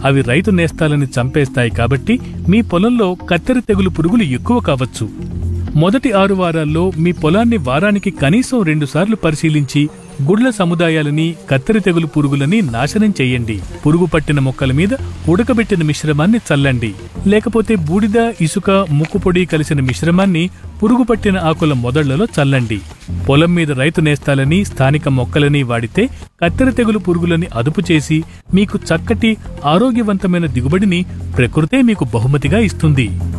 అవి రైతు నేస్తాలని చంపేస్తాయి కాబట్టి మీ పొలంలో కత్తెర తెగులు పురుగులు ఎక్కువ కావచ్చు మొదటి ఆరు వారాల్లో మీ పొలాన్ని వారానికి కనీసం రెండుసార్లు పరిశీలించి గుడ్ల సముదాయాలని కత్తెర తెగులు పురుగులని నాశనం చేయండి పురుగు పట్టిన మొక్కల మీద ఉడకబెట్టిన మిశ్రమాన్ని చల్లండి లేకపోతే బూడిద ఇసుక ముక్కుపొడి కలిసిన మిశ్రమాన్ని పురుగు పట్టిన ఆకుల మొదళ్లలో చల్లండి పొలం మీద రైతు నేస్తాలని స్థానిక మొక్కలని వాడితే కత్తెర తెగులు పురుగులని అదుపు చేసి మీకు చక్కటి ఆరోగ్యవంతమైన దిగుబడిని ప్రకృతే మీకు బహుమతిగా ఇస్తుంది